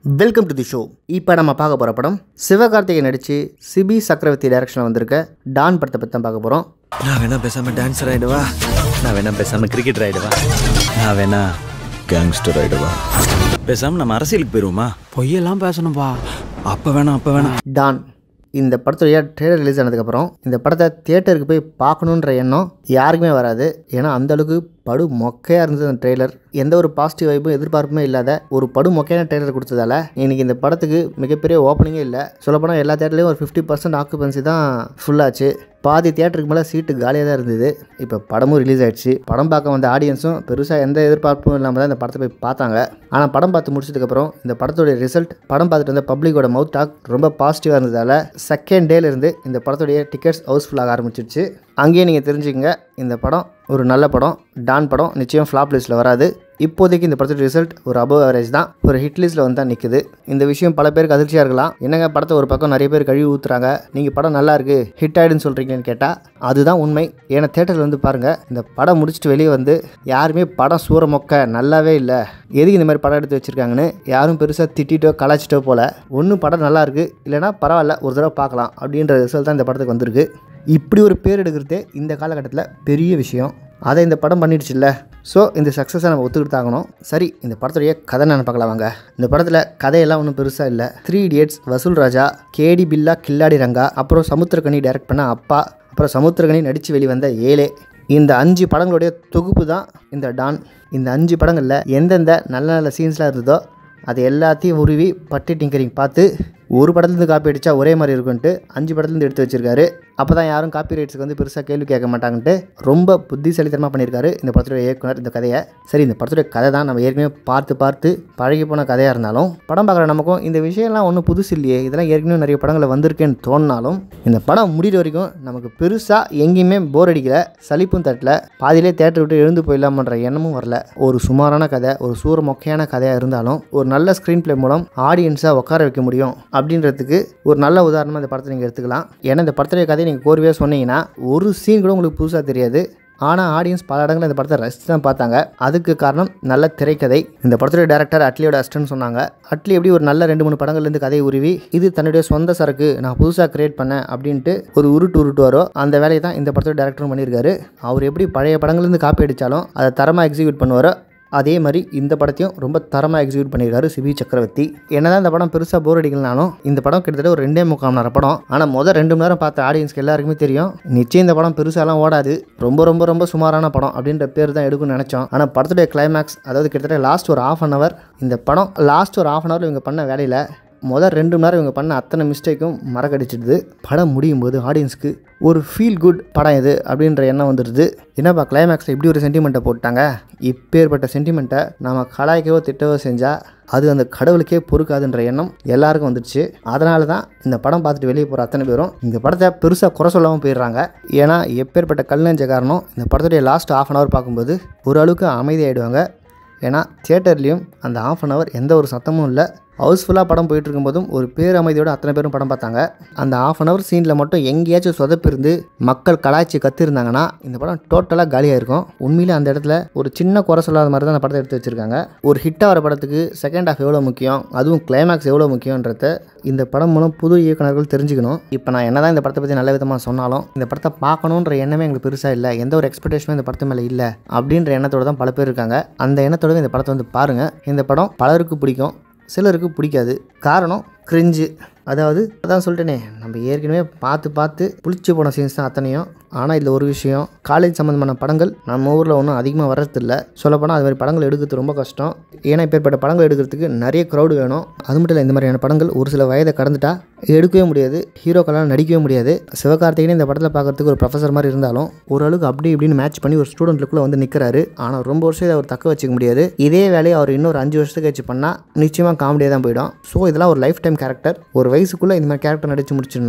welcome to the show இப்போ நம்ம பார்க்க போகிற படம் சிவகார்த்திகை நடித்து சிபி சக்கரவர்த்தி டைரக்ஷனில் வந்திருக்க டான் படத்தை பற்றி தான் பார்க்க போகிறோம் நான் வேணா பேசாம டான்ஸர் ஆயிடுவா நான் வேணா பேசாம கிரிக்கெட்டர் ஆயிடுவா நான் வேணா கேங்ஸ்டர் ஆயிடுவா பேசாம நம்ம அரசியலுக்கு போயிருவோமா பொய்யெல்லாம் பேசணும்பா அப்ப வேணாம் அப்ப வேணாம் டான் இந்த படத்துடைய ட்ரெய்லர் ரிலீஸ் ஆனதுக்கப்புறம் இந்த படத்தை தியேட்டருக்கு போய் பார்க்கணுன்ற எண்ணம் யாருக்குமே வராது ஏன்னா அந்த அளவுக்கு படு மொக்கையாக இருந்தது அந்த ட்ரெய்லர் எந்த ஒரு பாசிட்டிவ் வைப்பும் எதிர்பார்ப்புமே இல்லாத ஒரு படு மொக்கையான ட்ரெய்லர் கொடுத்ததால இன்னைக்கு இந்த படத்துக்கு மிகப்பெரிய ஓப்பனிங்கே இல்லை சொல்லப்போனால் எல்லா தேட்டர்லேயும் ஒரு ஃபிஃப்டி பர்சன்ட் ஆக்குபென்சி தான் ஃபுல்லாச்சு பாதி தியேட்டருக்கு மேலே சீட்டு காலியாக தான் இருந்தது இப்போ படமும் ரிலீஸ் ஆயிடுச்சு படம் பார்க்க வந்த ஆடியன்ஸும் பெருசாக எந்த எதிர்பார்ப்பும் இல்லாமல் தான் இந்த படத்தை போய் பார்த்தாங்க ஆனால் படம் பார்த்து முடிச்சதுக்கப்புறம் இந்த படத்தோட ரிசல்ட் படம் பார்த்துட்டு வந்த பப்ளிக்கோட மவுத் டாக் ரொம்ப பாசிட்டிவாக இருந்ததால் செகண்ட் டேலேருந்து இந்த படத்துடைய டிக்கெட்ஸ் ஹவுஸ்ஃபுல்லாக ஆரம்பிச்சிருச்சு அங்கேயே நீங்கள் தெரிஞ்சுக்கங்க இந்த படம் ஒரு நல்ல படம் டான் படம் நிச்சயம் ஃப்ளாப் லிஸ்ட்டில் வராது இப்போதைக்கு இந்த படத்தோட ரிசல்ட் ஒரு அபவ் ஆவரேஜ் தான் ஒரு ஹிட் லிஸ்ட்டில் வந்து தான் நிற்குது இந்த விஷயம் பல பேருக்கு அதிர்ச்சியாக இருக்கலாம் என்னங்க படத்தை ஒரு பக்கம் நிறைய பேர் கழுவி ஊற்றுறாங்க நீங்கள் படம் நல்லா இருக்கு ஹிட் ஆகிடுன்னு சொல்கிறீங்கன்னு கேட்டால் அதுதான் உண்மை ஏன்னா தேட்டரில் வந்து பாருங்கள் இந்த படம் முடிச்சுட்டு வெளியே வந்து யாருமே படம் சூற மொக்க நல்லாவே இல்லை எதுக்கு இந்த மாதிரி படம் எடுத்து வச்சுருக்காங்கன்னு யாரும் பெருசாக திட்டிட்டோ கலாச்சிட்டோ போல ஒன்று படம் நல்லா இருக்கு இல்லைனா பரவாயில்ல ஒரு தடவை பார்க்கலாம் அப்படின்ற ரிசல்ட் தான் இந்த படத்துக்கு வந்திருக்கு இப்படி ஒரு பேர் எடுக்கிறதே இந்த காலகட்டத்தில் பெரிய விஷயம் அதை இந்த படம் பண்ணிடுச்சுல்ல ஸோ இந்த சக்ஸஸை நம்ம ஒத்துக்கிட்டு தாங்கணும் சரி இந்த படத்துடைய கதை நான் பார்க்கலாம் வாங்க இந்த படத்தில் கதையெல்லாம் ஒன்றும் பெருசாக இல்லை த்ரீ இடியட்ஸ் வசூல் ராஜா கேடி பில்லா கில்லாடி ரங்கா அப்புறம் சமுத்திரக்கனி டைரக்ட் பண்ண அப்பா அப்புறம் சமுத்திரக்கனி நடித்து வெளிவந்த ஏழே இந்த அஞ்சு படங்களுடைய தொகுப்பு தான் இந்த டான் இந்த அஞ்சு படங்களில் எந்தெந்த நல்ல நல்ல சீன்ஸ்லாம் இருந்ததோ அது எல்லாத்தையும் உருவி பட்டி டிங்கரிங் பார்த்து ஒரு படத்துலேருந்து காப்பி அடித்தா ஒரே மாதிரி இருக்குன்ட்டு அஞ்சு படத்துலேருந்து எடுத்து வச்சிருக்காரு அப்போ தான் யாரும் காப்பி ரைட்ஸுக்கு வந்து பெருசாக கேள்வி கேட்க மாட்டாங்கன்ட்டு ரொம்ப புத்திசாலித்தனமாக பண்ணியிருக்காரு இந்த படத்துடைய இயக்குனர் இந்த கதையை சரி இந்த படத்துடைய கதை தான் நம்ம ஏற்கனவே பார்த்து பார்த்து பழகி போன கதையாக இருந்தாலும் படம் பார்க்குற நமக்கும் இந்த விஷயம்லாம் ஒன்றும் புதுசு இல்லையே இதெல்லாம் ஏற்கனவே நிறைய படங்களில் வந்திருக்கேன்னு தோணினாலும் இந்த படம் முடிகிற வரைக்கும் நமக்கு பெருசாக எங்கேயுமே போர் அடிக்கல சலிப்பும் தட்டல பாதியிலே தேட்டர் விட்டு எழுந்து போயிடலாமன்ற எண்ணமும் வரல ஒரு சுமாரான கதை ஒரு சூர மொக்கையான கதையாக இருந்தாலும் ஒரு நல்ல ஸ்க்ரீன் ப்ளே மூலம் ஆடியன்ஸாக உட்கார வைக்க முடியும் அப்படின்றதுக்கு ஒரு நல்ல உதாரணமாக இந்த படத்தை நீங்கள் எடுத்துக்கலாம் ஏன்னா இந்த படத்துடைய கதையை நீங்கள் கோர்வையாக சொன்னீங்கன்னா ஒரு சீன் கூட உங்களுக்கு புதுசாக தெரியாது ஆனால் ஆடியன்ஸ் பல இடங்களில் இந்த படத்தை ரசித்து தான் பார்த்தாங்க அதுக்கு காரணம் நல்ல திரைக்கதை இந்த படத்துடைய டேரக்டர் அட்லியோட அஸ்டன்ட் சொன்னாங்க அட்லி எப்படி ஒரு நல்ல ரெண்டு மூணு படங்கள்லேருந்து கதையை உருவி இது தன்னுடைய சொந்த சரக்கு நான் புதுசாக கிரியேட் பண்ணேன் அப்படின்ட்டு ஒரு உருட்டு உருட்டுவாரோ அந்த வேலையை தான் இந்த படத்தோட டேரக்டரும் பண்ணியிருக்காரு அவர் எப்படி பழைய படங்கள்லேருந்து காப்பி அடித்தாலும் அதை தரமாக எக்ஸிக்யூட் பண்ணுவாரோ அதே மாதிரி இந்த படத்தையும் ரொம்ப தரமாக எக்ஸிக்யூட் பண்ணியிருக்காரு சிபி சக்கரவர்த்தி என்னதான் இந்த படம் பெருசாக போர் அடிக்கலனாலும் இந்த படம் கிட்டத்தட்ட ஒரு ரெண்டே முக்கால் மணி நேரம் படம் ஆனால் முதல் ரெண்டு மணி நேரம் பார்த்த ஆடியன்ஸ்க்கு எல்லாருக்குமே தெரியும் நிச்சயம் இந்த படம் பெருசாலாம் ஓடாது ரொம்ப ரொம்ப ரொம்ப சுமாரான படம் அப்படின்ற பேர் தான் எடுக்கும்னு நினச்சோம் ஆனால் படத்துடைய கிளைமேக்ஸ் அதாவது கிட்டத்தட்ட லாஸ்ட் ஒரு ஆஃப் அன் ஹவர் இந்த படம் லாஸ்ட் ஒரு ஆஃப் அன் ஹவர் இவங்க பண்ண வேலையில் முதல் ரெண்டு மணி நேரம் இவங்க பண்ண அத்தனை மிஸ்டேக்கும் மறக்கடிச்சிடுது படம் முடியும் போது ஆடியன்ஸ்க்கு ஒரு ஃபீல் குட் படம் இது அப்படின்ற எண்ணம் வந்துடுது என்னப்பா கிளைமேக்ஸில் இப்படி ஒரு சென்டிமெண்ட்டை போட்டாங்க இப்பேற்பட்ட சென்டிமெண்ட்டை நம்ம கலாய்க்கவோ திட்டவோ செஞ்சால் அது அந்த கடவுளுக்கே பொறுக்காதுன்ற எண்ணம் எல்லாருக்கும் வந்துடுச்சு அதனால தான் இந்த படம் பார்த்துட்டு வெளியே போகிற அத்தனை பேரும் இந்த படத்தை பெருசாக குறை சொல்லாமல் போயிடுறாங்க ஏன்னா எப்பேற்பட்ட கல் நெஞ்ச காரணம் இந்த படத்துடைய லாஸ்ட் ஆஃப் அன் ஹவர் பார்க்கும்போது ஓரளவுக்கு அமைதியாகிடுவாங்க ஏன்னா தியேட்டர்லேயும் அந்த ஆஃப் அன் ஹவர் எந்த ஒரு சத்தமும் இல்லை ஹவுஸ்ஃபுல்லாக படம் போயிட்டு இருக்கும்போதும் ஒரு பேரமைதியோட அத்தனை பேரும் படம் பார்த்தாங்க அந்த ஆஃப் அன் ஹவர் சீனில் மட்டும் எங்கேயாச்சும் சொதப்பிருந்து மக்கள் கலாய்ச்சி கத்திருந்தாங்கன்னா இந்த படம் டோட்டலாக காலியாக இருக்கும் உண்மையிலே அந்த இடத்துல ஒரு சின்ன குறை சொல்லாத மாதிரி தான் அந்த படத்தை எடுத்து வச்சிருக்காங்க ஒரு ஹிட்டாக வர படத்துக்கு செகண்ட் ஹாஃப் எவ்வளோ முக்கியம் அதுவும் கிளைமேக்ஸ் எவ்வளோ முக்கியன்றத இந்த படம் மூலம் புது இயக்குனர்கள் தெரிஞ்சுக்கணும் இப்போ நான் என்ன தான் இந்த படத்தை பற்றி நல்ல விதமாக சொன்னாலும் இந்த படத்தை பார்க்கணுன்ற எண்ணமே எங்களுக்கு பெருசாக இல்லை எந்த ஒரு எக்ஸ்பெக்டேஷனும் இந்த படத்து மேலே இல்லை அப்படின்ற எண்ணத்தோட தான் பல பேர் இருக்காங்க அந்த எண்ணத்தோட இந்த படத்தை வந்து பாருங்கள் இந்த படம் பலருக்கு பிடிக்கும் சிலருக்கு பிடிக்காது காரணம் கிரிஞ்சு அதாவது அதான் சொல்லிட்டேனே நம்ம ஏற்கனவே பார்த்து பார்த்து புளிச்சு போன சீன்ஸ் தான் அத்தனையும் ஆனால் இதில் ஒரு விஷயம் காலேஜ் சம்மந்தமான படங்கள் நம்ம ஊரில் ஒன்றும் அதிகமாக வர்றதில்ல சொல்லப்போனால் அது மாதிரி படங்கள் எடுக்கிறது ரொம்ப கஷ்டம் ஏன்னா இப்பேற்பட்ட படங்கள் எடுக்கிறதுக்கு நிறைய க்ரௌடு வேணும் அது மட்டும் இல்லை இந்த மாதிரியான படங்கள் ஒரு சில வயதை கடந்துட்டா எடுக்கவே முடியாது ஹீரோக்கெல்லாம் நடிக்கவே முடியாது சிவகார்த்திகேயன் இந்த படத்தில் பார்க்குறதுக்கு ஒரு ப்ரொஃபஸர் மாதிரி இருந்தாலும் ஓரளவுக்கு அப்படி இப்படின்னு மேட்ச் பண்ணி ஒரு ஸ்டூடெண்ட் லுக்கில் வந்து நிற்கிறாரு ஆனால் ரொம்ப வருஷம் இதை அவர் தக்க வச்சுக்க முடியாது இதே வேலையை அவர் இன்னொரு அஞ்சு வருஷத்துக்கு வச்சு பண்ணால் நிச்சயமாக காமெடியாக தான் போயிடும் ஸோ இதெல்லாம் ஒரு லைஃப் டைம் கேரக்டர் ஒரு வயசுக்குள்ளே இந்த மாதிரி கேரக்டர் நடித்து முடிச்சிடணும்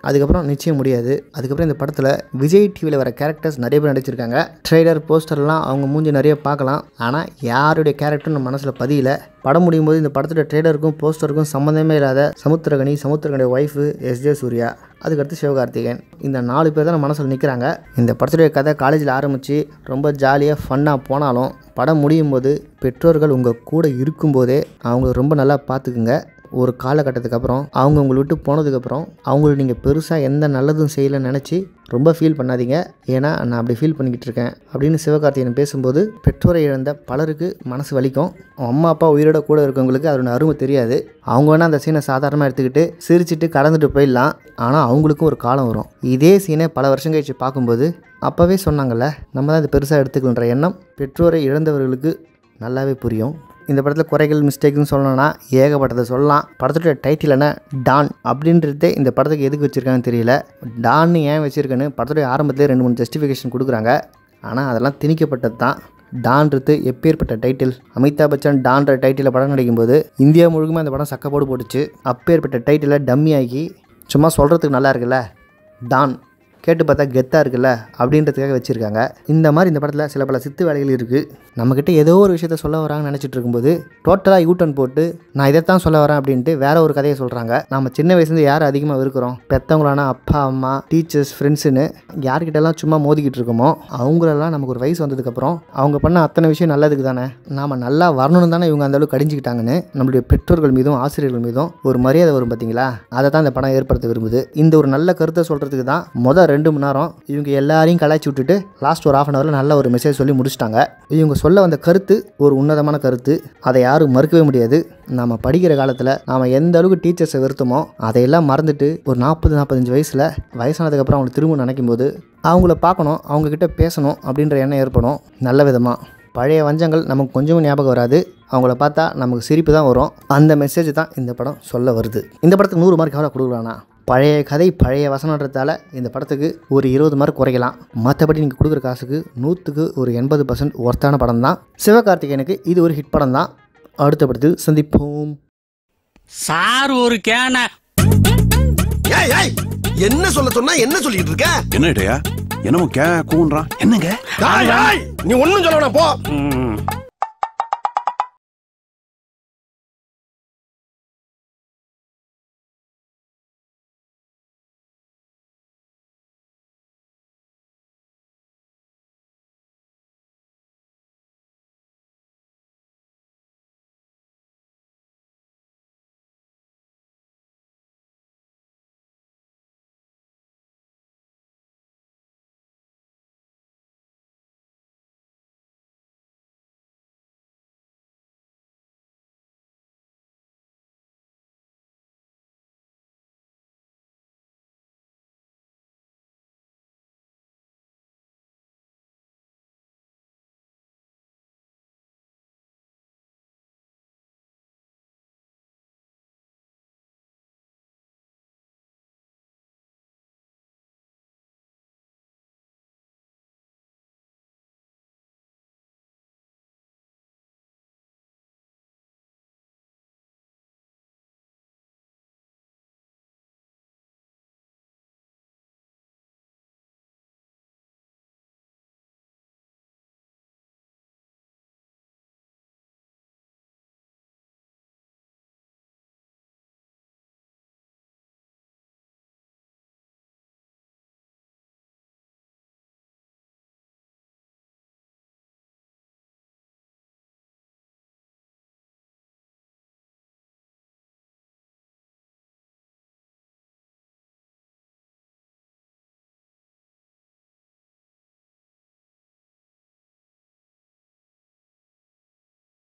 அதுக்கப்புறம் நிச்சயம் முடியாது அதுக்கப்புறம் இந்த படத்தில் விஜய் டிவியில் வர கேரக்டர்ஸ் நிறைய பேர் நடிச்சிருக்காங்க ட்ரெய்லர் போஸ்டர்லாம் அவங்க மூஞ்சி நிறைய பார்க்கலாம் ஆனால் யாருடைய கேரக்டரும் நம்ம மனசில் பதியல படம் முடியும் போது இந்த படத்தோட ட்ரெய்லருக்கும் போஸ்டருக்கும் சம்மந்தமே இல்லாத சமுத்திரகனி சமுத்திரகனியோட ஒய்ஃபு எஸ் ஜே சூர்யா அதுக்கடுத்து சிவகார்த்திகேயன் இந்த நாலு பேர் தான் நம்ம மனசில் நிற்கிறாங்க இந்த படத்துடைய கதை காலேஜில் ஆரம்பித்து ரொம்ப ஜாலியாக ஃபன்னாக போனாலும் படம் முடியும் போது பெற்றோர்கள் உங்கள் கூட இருக்கும்போதே அவங்கள ரொம்ப நல்லா பார்த்துக்குங்க ஒரு காலகட்டத்துக்கு அப்புறம் அவங்க உங்களை விட்டு போனதுக்கப்புறம் அவங்களுக்கு நீங்கள் பெருசாக எந்த நல்லதும் செய்யலைன்னு நினச்சி ரொம்ப ஃபீல் பண்ணாதீங்க ஏன்னா நான் அப்படி ஃபீல் பண்ணிக்கிட்டு இருக்கேன் அப்படின்னு சிவகார்த்திகேயன் பேசும்போது பெற்றோரை இழந்த பலருக்கு மனசு வலிக்கும் அம்மா அப்பா உயிரோட கூட இருக்கவங்களுக்கு அதோட அருமை தெரியாது அவங்க வேணால் அந்த சீனை சாதாரணமாக எடுத்துக்கிட்டு சிரிச்சிட்டு கடந்துட்டு போயிடலாம் ஆனால் அவங்களுக்கும் ஒரு காலம் வரும் இதே சீனை பல வருஷம் கழிச்சு பார்க்கும்போது அப்போவே சொன்னாங்கல்ல நம்ம தான் இது பெருசாக எடுத்துக்கணுன்ற எண்ணம் பெற்றோரை இழந்தவர்களுக்கு நல்லாவே புரியும் இந்த படத்தில் குறைகள் மிஸ்டேக்னு சொல்லணும்னா ஏகப்பட்டதை சொல்லலாம் படத்தோட டைட்டில் என்ன டான் அப்படின்றதே இந்த படத்துக்கு எதுக்கு வச்சுருக்காங்கன்னு தெரியல டான்னு ஏன் வச்சுருக்கேன்னு படத்துடைய ஆரம்பத்திலே ரெண்டு மூணு ஜஸ்டிஃபிகேஷன் கொடுக்குறாங்க ஆனால் அதெல்லாம் திணிக்கப்பட்டது தான் டான்றது எப்பேற்பட்ட டைட்டில் அமிதாப் பச்சன் டான்ற டைட்டிலில் படம் நடிக்கும்போது இந்தியா முழுக்குமே அந்த படம் சக்கப்போடு போட்டுச்சு அப்பேற்பட்ட டைட்டிலை டம்மி ஆக்கி சும்மா சொல்கிறதுக்கு நல்லா இருக்குல்ல டான் கேட்டு பார்த்தா கெத்தாக இருக்குல்ல அப்படின்றதுக்காக வச்சுருக்காங்க இந்த மாதிரி இந்த படத்தில் சில பல சித்து வேலைகள் இருக்குது நம்மக்கிட்ட ஏதோ ஒரு விஷயத்த சொல்ல வராங்கன்னு நினச்சிட்டு இருக்கும்போது டோட்டலாக யூட்டன் போட்டு நான் இதைத்தான் சொல்ல வரேன் அப்படின்ட்டு வேற ஒரு கதையை சொல்கிறாங்க நம்ம சின்ன வயசுலேருந்து யார் அதிகமாக இருக்கிறோம் பெற்றவங்களானா அப்பா அம்மா டீச்சர்ஸ் ஃப்ரெண்ட்ஸுன்னு யார்கிட்டலாம் சும்மா மோதிக்கிட்டு இருக்கோமோ அவங்களெல்லாம் நமக்கு ஒரு வயசு வந்ததுக்கப்புறம் அவங்க பண்ண அத்தனை விஷயம் நல்லதுக்கு தானே நாம் நல்லா வரணும்னு தானே இவங்க அந்த அளவுக்கு கடிஞ்சிக்கிட்டாங்கன்னு நம்மளுடைய பெற்றோர்கள் மீதும் ஆசிரியர்கள் மீதும் ஒரு மரியாதை வரும் பார்த்தீங்களா அதை தான் இந்த படம் ஏற்படுத்த விரும்புது இந்த ஒரு நல்ல கருத்தை சொல்கிறதுக்கு தான் மொதல் ரெண்டு மணி நேரம் இவங்க எல்லாரையும் கலாய்ச்சி விட்டுட்டு லாஸ்ட் ஒரு ஆஃப் அன் ஹவரில் நல்ல ஒரு மெசேஜ் சொல்லி முடிச்சிட்டாங்க இவங்க சொல்ல வந்த கருத்து ஒரு உன்னதமான கருத்து அதை யாரும் மறுக்கவே முடியாது நாம் படிக்கிற காலத்தில் நாம் எந்த அளவுக்கு டீச்சர்ஸை வெறுத்தோமோ அதையெல்லாம் மறந்துட்டு ஒரு நாற்பது நாற்பத்தஞ்சு வயசில் வயசானதுக்கப்புறம் அவங்களை திரும்ப நினைக்கும் போது அவங்கள பார்க்கணும் அவங்கக்கிட்ட பேசணும் அப்படின்ற எண்ணம் ஏற்படும் நல்ல விதமாக பழைய வஞ்சங்கள் நமக்கு கொஞ்சமும் ஞாபகம் வராது அவங்கள பார்த்தா நமக்கு சிரிப்பு தான் வரும் அந்த மெசேஜ் தான் இந்த படம் சொல்ல வருது இந்த படத்துக்கு நூறு மார்க் எவ்வளோ கொடுக்குறானா பழைய கதை பழைய வசனன்றதால இந்த படத்துக்கு ஒரு இருபது மார்க் குறைக்கலாம் மற்றபடி நீங்கள் கொடுக்குற காசுக்கு நூற்றுக்கு ஒரு எண்பது பர்சன்ட் ஒர்த்தான படம் தான் சிவகார்த்திகேயனுக்கு இது ஒரு ஹிட் படம் தான் அடுத்த படத்தில் சந்திப்போம் சார் ஒரு கேன ஏய் ஏய் என்ன சொல்ல சொன்னா என்ன சொல்லிட்டு இருக்க என்ன இடையா என்னமோ கே கூன்றான் என்னங்க ஏய், ஏய், நீ ஒண்ணும் சொல்ல வேணாம், போ ம்,